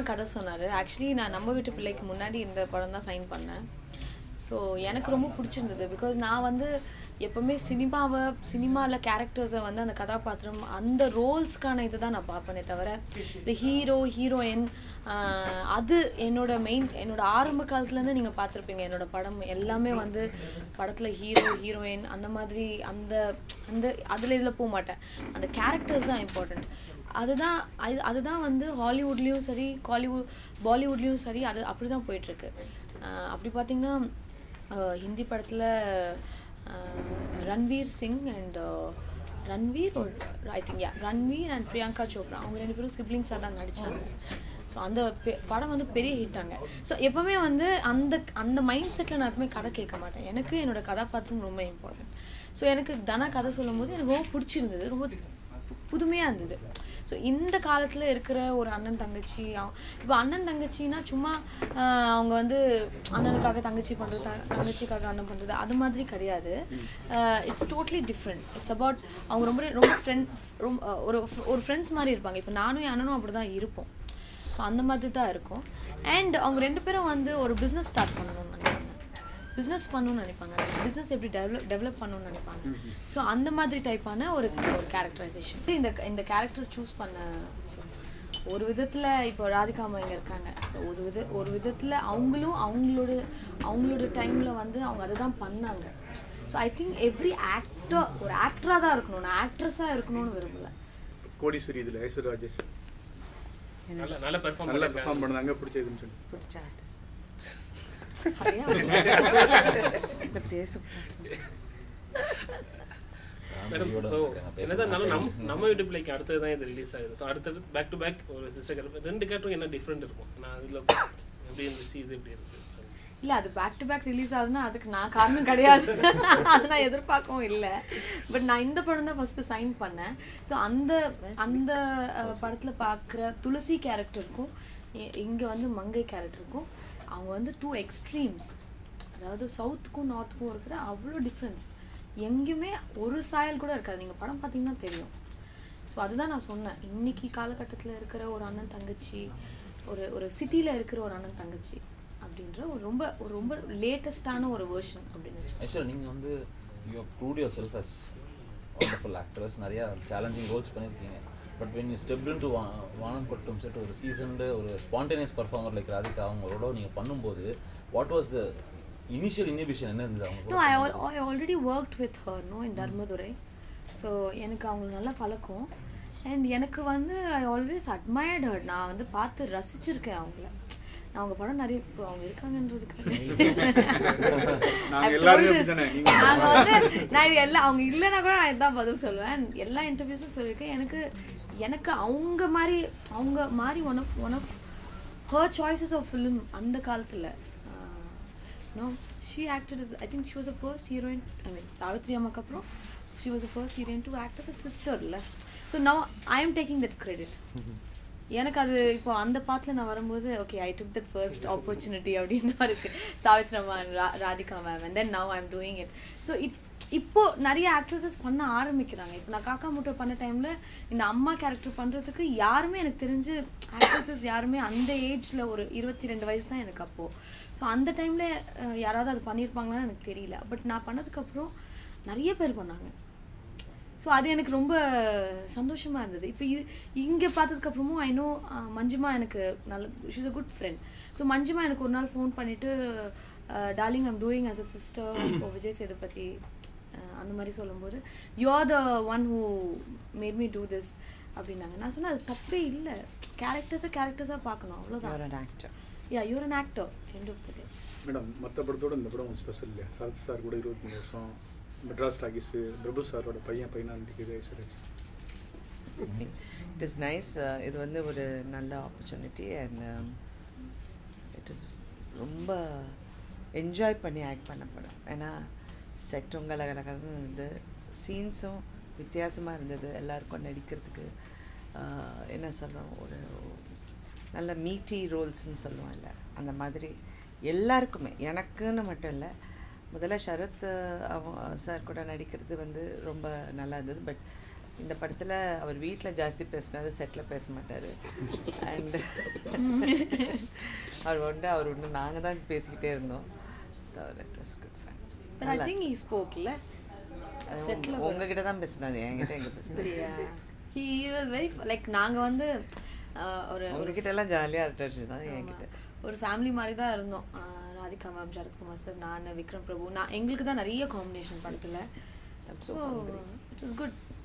கதை சொன்னார் ஆக்சுவலி நான் நம்ம வீட்டு பிள்ளைக்கு முன்னாடி இந்த படம் தான் சைன் பண்ணேன் ஸோ எனக்கு ரொம்ப பிடிச்சிருந்தது பிகாஸ் நான் வந்து எப்போவுமே சினிமாவை சினிமாவில் கேரக்டர்ஸை வந்து அந்த கதாபாத்திரம் அந்த ரோல்ஸ்க்கான இதை தான் நான் பார்ப்பேனே தவிர இந்த ஹீரோ ஹீரோயின் அது என்னோட மெயின் என்னோட ஆரம்ப காலத்துலேருந்து நீங்கள் பார்த்துருப்பீங்க என்னோட படம் எல்லாமே வந்து படத்தில் ஹீரோ ஹீரோயின் அந்த மாதிரி அந்த அந்த அதில் இதில் போக மாட்டேன் அந்த கேரக்டர்ஸ் தான் இம்பார்ட்டண்ட் அதுதான் அது அதுதான் வந்து ஹாலிவுட்லேயும் சரி காலிவுட் பாலிவுட்லேயும் சரி அது அப்படி தான் போயிட்டுருக்கு அப்படி பார்த்தீங்கன்னா அஹ், ஹிந்தி படத்தில் ரன்வீர் சிங் அண்ட் ரன்வீர் ஒரு I think ya Ranveer and Priyanka Chopra அவங்க ரெண்டு பேரும் சிப்ளிங்ஸாக தான் நடித்தாங்க ஸோ அந்த பெ- படம் வந்து பெரிய ஹிட்டாங்க ஸோ எப்போவுமே வந்து அந்த அந்த மைண்ட் செட்டில் நான் எப்பவுமே கதை கேட்க மாட்டேன் எனக்கு என்னோட கதாபாத்திரம் ரொம்ப இம்பார்ட்டன்ட் ஸோ எனக்கு தனா கதை சொல்லும்போது எனக்கு ரொம்ப பிடிச்சிருந்தது ரொம்ப புதுமையாக இருந்தது ஸோ இந்த காலத்தில் இருக்கிற ஒரு அண்ணன் தங்கச்சி இப்போ அண்ணன் தங்கச்சின்னா சும்மா ஆஹ், அவங்க வந்து அண்ணனுக்காக தங்கச்சி பண்ணுறது தங்கச்சிக்காக அண்ணன் பண்ணுறது அது மாதிரி கிடையாது it's totally different it's about அவங்க ரொம்ப ரொம்ப ஃப்ரெண்ட் ரொம்ப ஒரு ஒரு ஃப்ரெண்ட்ஸ் மாதிரி இருப்பாங்க இப்போ நானும் என் அண்ணனும் அப்படி தான் இருப்போம் ஸோ அந்த மாதிரி தான் இருக்கும் அண்ட் அவங்க ரெண்டு பேரும் வந்து ஒரு பிஸ்னஸ் ஸ்டார்ட் பண்ணணும்னு நினைப்பாங்க பிஸ்னஸ் பண்ணணும்னு நினைப்பாங்க பிஸ்னஸ் எப்படி டெவலப் டெவலப் பண்ணணும்னு நினைப்பாங்க ஸோ அந்த மாதிரி டைப்பான ஒரு ஒரு கேரக்டரைசேஷன் இந்த இந்த கேரக்டர் சூஸ் பண்ண ஒரு விதத்தில் இப்போ ராதிகா அம்மா இங்கே இருக்காங்க ஸோ ஒரு வித ஒரு விதத்தில் அவங்களும் அவங்களோட அவங்களோட டைமில் வந்து அவங்க அதை தான் பண்ணாங்க so I think every actor ஒரு ஆக்டராக தான் இருக்கணும் நான் ஆக்ட்ரஸாக இருக்கணும்னு விரும்பல கோடீஸ்வரி இதில் ஐஸ்வர்யா ராஜேஷ் நல்ல நல்ல பெர்ஃபார்ம் நல்லா பெர்ஃபார்ம் பண்ணாங்க பிடிச்சதுன்னு சொல்லி பிடிச்ச ஆர்டிஸ்ட் அப்படியா இல்லை பேச மேடம் இதோட ஸோ இருக்காங்க, பேச என்னதான் இருந்தாலும் நம் மாட்டேன். நம்ம வீட்டு பிள்ளைக்கு அடுத்தது தான் இது ரிலீஸ் ஆகுது ஸோ அடுத்தது பேக் டு பேக் ஒரு சிஸ்டர் கேரக்டர் ரெண்டு கேரக்டரும் என்ன டிஃப்ரெண்ட் இருக்கும் நான் அதில் எப்படி இருந்துச்சு இது எப்படி இருக்கு இல்லை அது பேக் டு பேக் ரிலீஸ் ஆகுதுன்னா அதுக்கு நான் காரணம் கிடையாது அது நான் எதிர்பார்க்கவும் இல்லை பட் நான் இந்த படம் தான் ஃபஸ்ட்டு சைன் பண்ணேன் ஸோ அந்த அந்த படத்தில் பார்க்குற துளசி கேரக்டருக்கும் இங்கே வந்து மங்கை கேரக்டருக்கும் அவங்க வந்து டூ எக்ஸ்ட்ரீம்ஸ் அதாவது சவுத்துக்கும் நார்த்துக்கும் இருக்கிற அவ்வளோ டிஃப்ரென்ஸ் எங்கேயுமே ஒரு சாயல் கூட இருக்காது நீங்கள் படம் பார்த்தீங்கன்னா தெரியும் ஸோ அதுதான் நான் சொன்னேன் இன்னைக்கு காலகட்டத்தில் இருக்கிற ஒரு அண்ணன் தங்கச்சி ஒரு ஒரு சிட்டியில் இருக்கிற ஒரு அண்ணன் தங்கச்சி அப்படின்ற ஒரு ரொம்ப ஒரு ரொம்ப லேட்டஸ்டான ஒரு வேர்ஷன் அப்படின்னு வச்சுக்கோங்க ஆக்சுவலாக நீங்கள் வந்து you prove yourself as wonderful actress நிறையா சேலஞ்சிங் ரோல்ஸ் பண்ணியிருக்கீங்க but when you step in to Vaanam Kottum set ஒரு சீசன்டு ஒரு ஸ்பான்டேனியஸ் பர்ஃபார்மர் லைக் ராதிகா அவங்களோட நீங்கள் பண்ணும்போது what was the initial inhibition என்ன இருந்தது அவங்க no I all I already worked with her no in Dharmadurai so எனக்கு அவங்க நல்லா பழக்கம் அண்ட் எனக்கு வந்து ஐ ஆல்வேஸ் அட்மயர்ட் ஹர் நான் வந்து பார்த்து ரசிச்சிருக்கேன் அவங்கள நான் அவங்க படம் நிறைய இப்போ அவங்க இருக்காங்கன்றதுக்கு நாங்க எல்லாருமே அப்படிதானே. நீங்க நாங்க வந்து நான் இது எல்லாம் அவங்க இல்லைன்னா கூட நான் இதான் பதில் சொல்லுவேன் எல்லா இன்டர்வியூஸும் சொல்லியிருக்கேன் எனக்கு எனக்கு அவங்க மாதிரி அவங்க மாதிரி one of one of her choices of film அந்த காலத்தில் no she acted is I think she was a first heroine I mean Savitri அம்மாக்கு அப்புறம் she was a first heroine to act as a sister இல்லை so now I am taking that credit எனக்கு அது இப்போ அந்த பாட்டில் நான் வரும்போது okay I took that first opportunity அப்படின்னு இருக்கு சாவித்ரா மேம் ரா Radhika ma'am and then now I am doing it so it இப்போ நிறைய ஆக்ட்ரஸஸ் பண்ண ஆரம்பிக்கிறாங்க இப்போ நான் காக்கா முட்டை பண்ண டைமில் இந்த அம்மா கேரக்டர் பண்ணுறதுக்கு யாருமே எனக்கு தெரிஞ்சு ஆக்ட்ரஸஸ் யாருமே அந்த ஏஜில் ஒரு இருபத்தி ரெண்டு வயசு தான் எனக்கு அப்போது ஸோ அந்த டைமில் யாராவது அது பண்ணியிருப்பாங்களான்னு எனக்கு தெரியல பட் நான் பண்ணதுக்கப்புறம் நிறைய பேர் பண்ணாங்க ஸோ அது எனக்கு ரொம்ப சந்தோஷமாக இருந்தது இப்போ இது இங்கே பார்த்ததுக்கப்புறமும் ஐ நோ மஞ்சுமா எனக்கு நல்ல she's a good friend so Manjuma எனக்கு ஒரு நாள் ஃபோன் பண்ணிவிட்டு darling I'm doing as a sister இப்போ விஜய் சேதுபதி அஹ், அந்த மாதிரி சொல்லும்போது you are the one who made me do this அப்படின்னாங்க நான் சொன்னேன் அது தப்பே இல்லை கேரக்டர்ஸை கேரக்டர்ஸாக பார்க்கணும் அவ்வளோதான் you're an actor ya you're an actor end of the day madam மற்ற படத்தோட இந்த படம் கொஞ்சம் ஸ்பெஷல் இல்லையா சரத் சார் கூட இருபத்தி மூணு வருஷம் மெட்ராஸ் டாக்கிஸு பிரபு சாரோட பையன் பையனா நடிக்குது ஐஸ்வர்யா இட் இஸ் நைஸ் இது வந்து ஒரு நல்ல ஆப்பர்ச்சுனிட்டி அண்ட் இட் இஸ் ரொம்ப என்ஜாய் பண்ணி ஆக்ட் பண்ண படம் ஏன்னா செட்டும் கலகலகலன்னு இருந்து சீன்ஸும் வித்தியாசமாக இருந்தது எல்லாருக்கும் நடிக்கிறதுக்கு ஆஹ், என்ன சொல்கிறோம் ஒரு நல்ல மீட்டி ரோல்ஸ்ன்னு சொல்லுவோம்ல அந்த மாதிரி எல்லாருக்குமே எனக்குன்னு மட்டும் இல்லை முதல்ல சரத் அவங்க சார் கூட நடிக்கிறது வந்து ரொம்ப நல்லா இருந்தது பட் இந்த படத்தில் அவர் வீட்டில் ஜாஸ்தி பேசினாரு செட்டில் பேச மாட்டார் அண்ட் அவர் ஒன்று அவர் ஒன்று நாங்கள் தான் பேசிக்கிட்டே இருந்தோம் தவிர it was good but I think he ஸ்போக்ல செட்டில் உங்ககிட்ட தான் பேசினாரு என்கிட்ட எங்கே பேசினாரு சரியா ஹி வாஸ் வெரி லைக் நாங்கள் வந்து ஆஹ், ஒரு ஒரு உங்ககிட்ட எல்லாம் ஜாலியாக இருந்துச்சு தான் என்கிட்ட ஒரு ஃபேமிலி மாதிரி தான் இருந்தோம் ah, Radhika ma'am Sarathkumar sir நான் விக்ரம் பிரபு நான் எங்களுக்கு தான் நிறைய காம்பினேஷன் படத்தில் ஸோ இட் வாஸ் குட்